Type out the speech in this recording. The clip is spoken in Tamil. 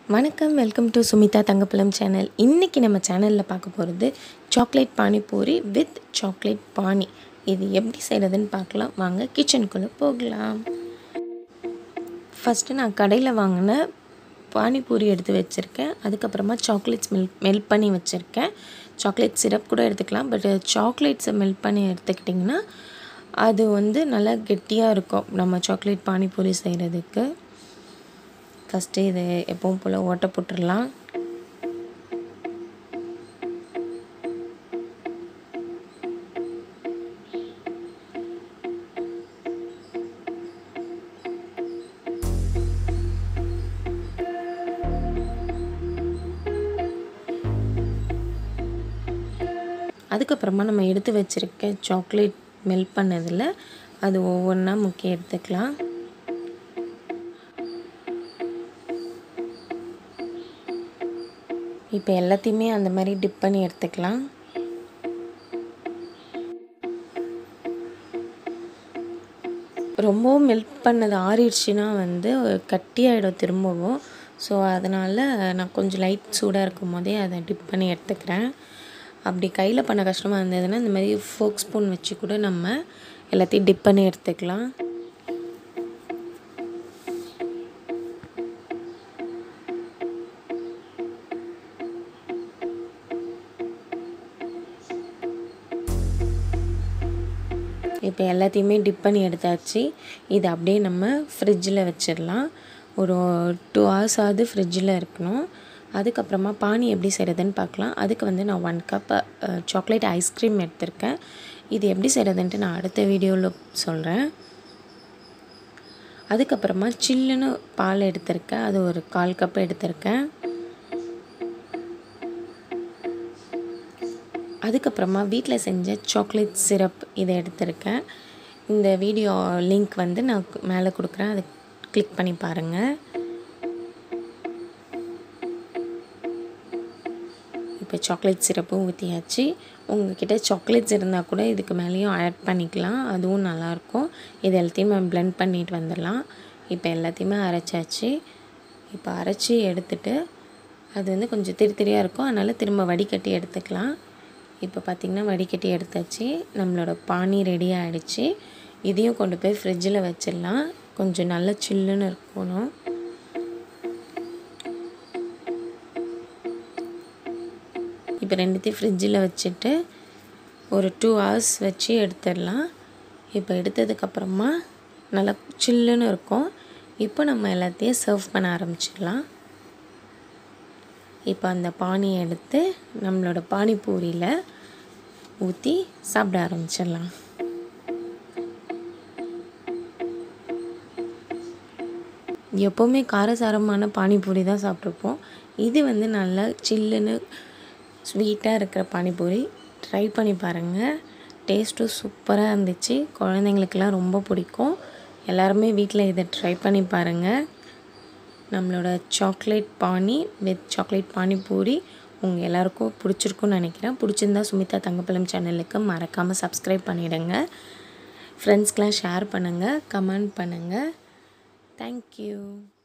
வணக்கம் welcome to Sumitha Thangapazham channel இன்றைக்கி நம்ம சேனலில் பார்க்க போகிறது chocolate panipuri with chocolate pani இது எப்படி செய்கிறதுன்னு பார்க்கலாம் வாங்க கிச்சனுக்குள்ளே போகலாம் ஃபஸ்ட்டு நான் கடையில் வாங்கின பானிபூரி எடுத்து வச்சுருக்கேன் அதுக்கப்புறமா சாக்லேட்ஸ் மெல் மெல்ட் பண்ணி வச்சுருக்கேன் சாக்லேட் சிரப் கூட எடுத்துக்கலாம் பட் சாக்லேட்ஸை மெல்ட் பண்ணி எடுத்துக்கிட்டிங்கன்னா அது வந்து நல்லா கெட்டியாக இருக்கும் நம்ம சாக்லேட் பானிபூரி செய்கிறதுக்கு ஃபஸ்ட்டு இது எப்பவும் போல் ஓட்டை போட்டுடலாம் அதுக்கப்புறமா நம்ம எடுத்து வச்சுருக்க சாக்லேட் மெல்ட் பண்ணதில் அது ஒவ்வொன்றா முக்கிய எடுத்துக்கலாம் இப்போ எல்லாத்தையுமே அந்த மாதிரி டிப் பண்ணி எடுத்துக்கலாம் ரொம்பவும் மெல்ட் பண்ணது ஆறிடுச்சுன்னா வந்து கட்டியாயிடும் திரும்பவும் ஸோ அதனால் நான் கொஞ்சம் லைட் சூடாக இருக்கும் போதே அதை டிப் பண்ணி எடுத்துக்கிறேன் அப்படி கையில் பண்ண கஷ்டமாக இருந்ததுன்னா இந்த மாதிரி ஃபோக் ஸ்பூன் வச்சு கூட நம்ம எல்லாத்தையும் டிப் பண்ணி எடுத்துக்கலாம் இப்போ எல்லாத்தையுமே டிப் பண்ணி எடுத்தாச்சு இது அப்படியே நம்ம ஃப்ரிட்ஜில் வச்சிடலாம் ஒரு டூ ஹவர்ஸ் ஆகுது ஃப்ரிட்ஜில் இருக்கணும் அதுக்கப்புறமா பானி எப்படி செய்கிறதுன்னு பார்க்கலாம் அதுக்கு வந்து நான் ஒன் கப் சாக்லேட் ஐஸ்கிரீம் எடுத்திருக்கேன் இது எப்படி செய்கிறதுன்ட்டு நான் அடுத்த வீடியோவில் சொல்கிறேன் அதுக்கப்புறமா சில்லுன்னு பால் எடுத்திருக்கேன் அது ஒரு கால் கப் எடுத்திருக்கேன் அதுக்கப்புறமா வீட்டில் செஞ்ச சாக்லேட் சிரப் இதை எடுத்திருக்கேன் இந்த வீடியோ லிங்க் வந்து நான் மேலே கொடுக்குறேன் அதை கிளிக் பண்ணி பாருங்கள் இப்போ சாக்லேட் சிரப்பும் ஊற்றியாச்சு உங்ககிட்ட சாக்லேட்ஸ் இருந்தால் கூட இதுக்கு மேலேயும் ஆட் பண்ணிக்கலாம் அதுவும் நல்லாயிருக்கும் இது எல்லாத்தையும் நம்ம ப்ளெண்ட் பண்ணிட்டு வந்துடலாம் இப்போ எல்லாத்தையுமே அரைச்சாச்சு இப்போ அரைச்சி எடுத்துட்டு அது வந்து கொஞ்சம் திரி திரியாக இருக்கும் அதனால் திரும்ப வடிகட்டி எடுத்துக்கலாம் இப்போ பார்த்திங்கன்னா வடிகட்டி எடுத்தாச்சு நம்மளோட பானி ரெடி ஆகிடுச்சு இதையும் கொண்டு போய் ஃப்ரிட்ஜில் வச்சிடலாம் கொஞ்சம் நல்லா சில்லுன்னு இருக்கணும் இப்போ ரெண்டுத்தையும் ஃப்ரிட்ஜில் வச்சுட்டு ஒரு டூ ஹவர்ஸ் வச்சு எடுத்துடலாம் இப்போ எடுத்ததுக்கப்புறமா நல்லா சில்லுன்னு இருக்கும் இப்போ நம்ம எல்லாத்தையும் சர்வ் பண்ண ஆரம்பிச்சிடலாம் இப்போ அந்த பானியை எடுத்து நம்மளோட பானிபூரியில் ஊற்றி சாப்பிட ஆரம்பிச்சிடலாம் எப்போவுமே காரசாரமான பானிபூரி தான் சாப்பிட்ருப்போம் இது வந்து நல்லா சில்லுன்னு ஸ்வீட்டாக இருக்கிற பானிபூரி ட்ரை பண்ணி பாருங்கள் டேஸ்ட்டும் சூப்பராக இருந்துச்சு குழந்தைங்களுக்கெல்லாம் ரொம்ப பிடிக்கும் எல்லாருமே வீட்டில் இதை ட்ரை பண்ணி பாருங்கள் நம்மளோட chocolate pani with chocolate panipuri உங்கள் எல்லாருக்கும் பிடிச்சிருக்குன்னு நினைக்கிறேன் பிடிச்சிருந்தா சுமிதா தங்கப்பழம் சேனலுக்கு மறக்காமல் சப்ஸ்கிரைப் பண்ணிவிடுங்க ஃப்ரெண்ட்ஸ்க்கெலாம் ஷேர் பண்ணுங்கள் கமெண்ட் பண்ணுங்கள் தேங்க்யூ